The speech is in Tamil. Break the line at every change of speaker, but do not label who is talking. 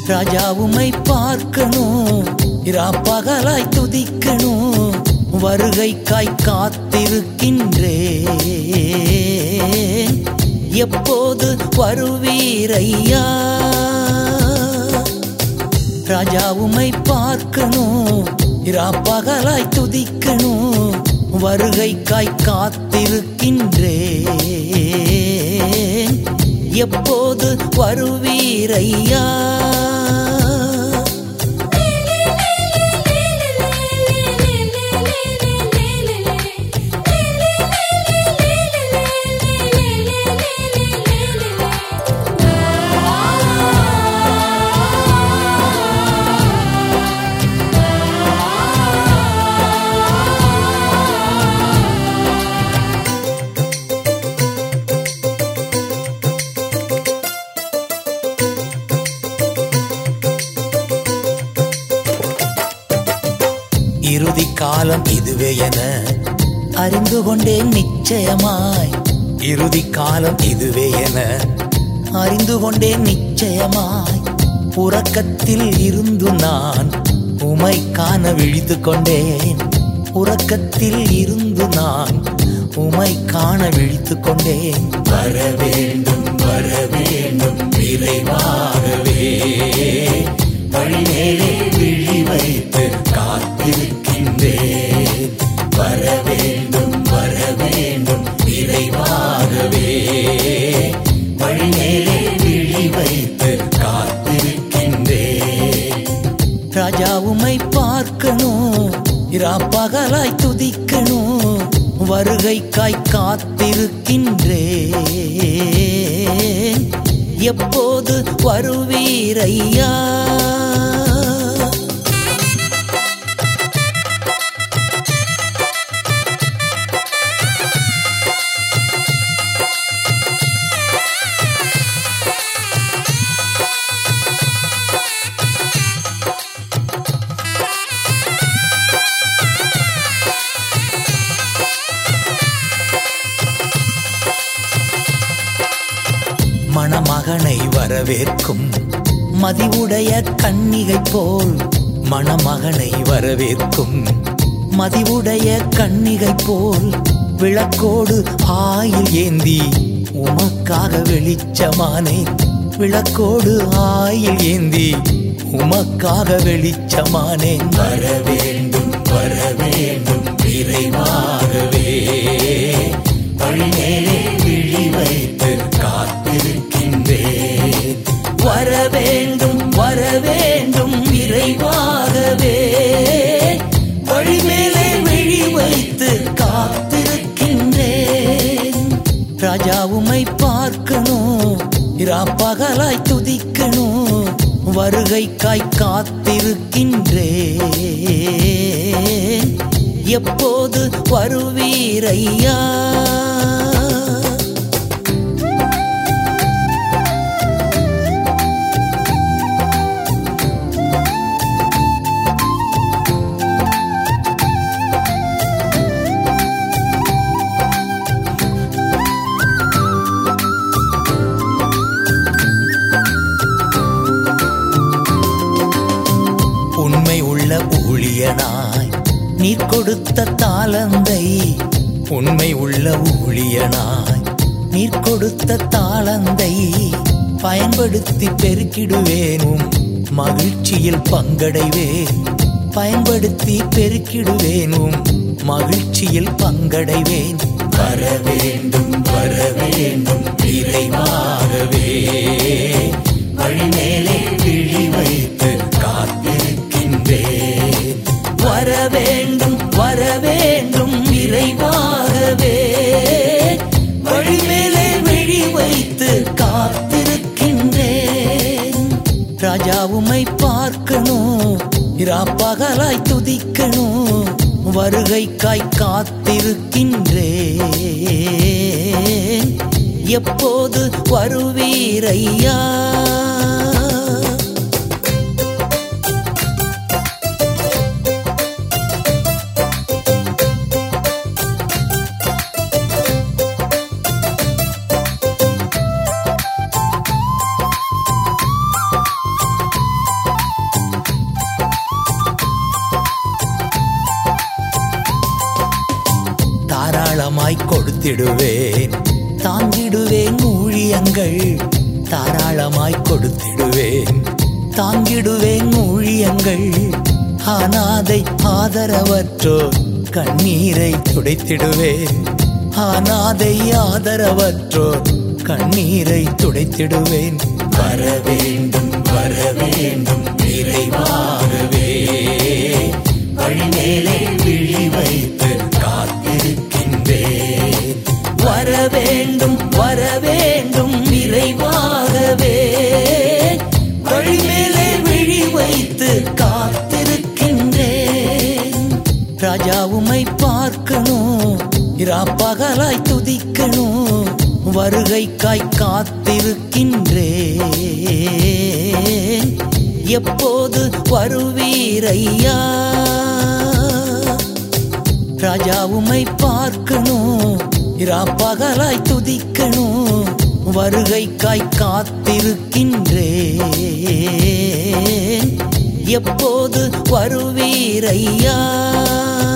ராஜாவுமை பார்க்கணும் இரா பகலாய் துதிக்கணும் வருகைக்காய் காத்திருக்கின்றேன் எப்போது வருவீரையா ராஜாவுமை பார்க்கணும் இரா பகலாய் துதிக்கணும் வருகைக்காய் காத்திருக்கின்றேன் எப்போது வருவீரையா இறுதி காலம் இதுவே என அறிந்து கொண்டேன் நிச்சயமாய் இறுதி காலம் இதுவே என அறிந்து கொண்டேன் நிச்சயமாய் உறக்கத்தில் இருந்து நான் உமை காண விழித்து கொண்டேன் உறக்கத்தில் இருந்து நான் உமை காண விழித்து கொண்டேன் வர வேண்டும் வர வேண்டும் விரைவாகவே வழிமேலே விழி வைத்து காத்திருக்கின்றேன் வர வேண்டும் வர வேண்டும் விரைவாகவே வழிமேலே விழி வைத்து காத்திருக்கின்றேன் ராஜாவுமை பார்க்கணும் இரா பகலாய் துதிக்கணும் வருகைக்காய் காத்திருக்கின்றேன் எப்போது வருவீரையா மணமகனை வரவேற்கும் மதிவுடைய கன்னிகை போல் மணமகனை வரவேற்கும் மதிவுடைய கன்னிகை போல் விளக்கோடு ஆயில் ஏந்தி உமக்காக வெளிச்சமானேன் விளக்கோடு ஆயில் ஏந்தி உமக்காக வெளிச்சமானேன் வர வேண்டும் வர வேண்டும் விரைவாகவே வழிமேலே விழி வைத்து காத்திருக்கின்றேன் வர வேண்டும் வர வேண்டும் விரைவாகவே வழிமேலே விழி வைத்து காத்திருக்கின்றேன் ராஜாவுமை பார்க்கணும் இரா பகலாய் துதிக்கணும் வருகைக்காய் காத்திருக்கின்றேன் எப்போது வருவீரையா உண்மை உள்ள ஊழியனாய் நீர் கொடுத்த தாளந்தை உண்மை உள்ள ஊழியனாய் நீர் கொடுத்த தாளந்தை பயன்படுத்தி பெருக்கிடுவேனும் மகிழ்ச்சியில் பங்கடைவேன் பயன்படுத்தி பெருக்கிடுவேனும் மகிழ்ச்சியில் பங்கடைவேன் வர வேண்டும் வர வேண்டும் விரைவாகவே வழிமேலே விழி வைத்து காத்திருக்கின்றேன் வர வேண்டும் வர வேண்டும் விரைவாகவே வழிமேலே விழி வைத்து காத்திருக்கின்றேன் ராஜாவுமை பார்க்கணும் இரா பகலாய் துதிக்கணும் வருகைக்காய் காத்திருக்கின்றேன் எப்போது வருவீரையா துதித்திடுவேன் தாங்கிடுவேன் ஊழியங்கள் தாராளமாய் கொடுத்திடுவேன் தாங்கிடுவேன் ஊழியங்கள் அனாதை ஆதரவற்றோர் கண்ணீரை துடைத்திடுவேன் அனாதை ஆதரவற்றோர் கண்ணீரை துடைத்திடுவேன் வர வேண்டும் வர வேண்டும் நிறைவாகவே வழிமேலே விழி வைத்து காத்திருக்கின்றேன் வர வேண்டும் வர வேண்டும் விரைவாகவே வழிமேலே விழி வைத்து காத்திருக்கின்றேன் ராஜா உம்மை பார்க்கணும் இராப்பகலாய் துதிக்கணும் வருகைக்காய் காத்திருக்கின்றேன் எப்போது வருவீரையா ராஜா உம்மை பார்க்கணும் இராப்பகலாய் துதிக்கணும் வருகைக்காய் காத்திருக்கின்றேன் எப்போது வருவீரையா